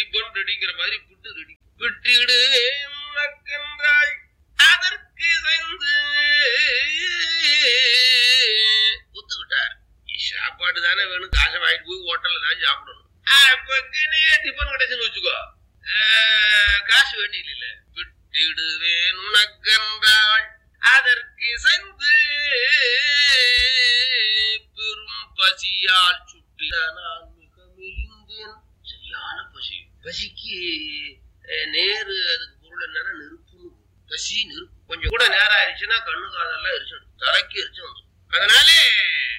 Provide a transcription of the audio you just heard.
பொன் ரெடிங்கிற மாதிரி புட்டு ரெடி விட்டிடுவேன் உனக்கென்றாள் அதற்கு சென்று ஒத்துக்கிட்டார் சாப்பாடு தானே வேணும் காசை வாங்கிட்டு போய் ஹோட்டல்ல தான் சாப்பிடணும் அப்பக்கனே டிஃபன் கிடைச்சுன்னு வச்சுக்கோ ஆஹ், காசு வேண்டி இல்ல விட்டிடுவேன் உனக்கென்றாள் அதற்கு சென்று பெரும் பசியால் சுட்டி நான் மிக மெலிந்தேன் சரியான பசி பசிக்கு அஹ், நேரு அதுக்கு பொருள் என்னன்னா நெருப்புன்னு பசி நெருப்பு கொஞ்சம் கூட நேரம் ஆயிடுச்சுன்னா கண்ணு காதெல்லாம் எரிச்சிடும் தலைக்கு எரிச்சு வந்துடும் அதனாலே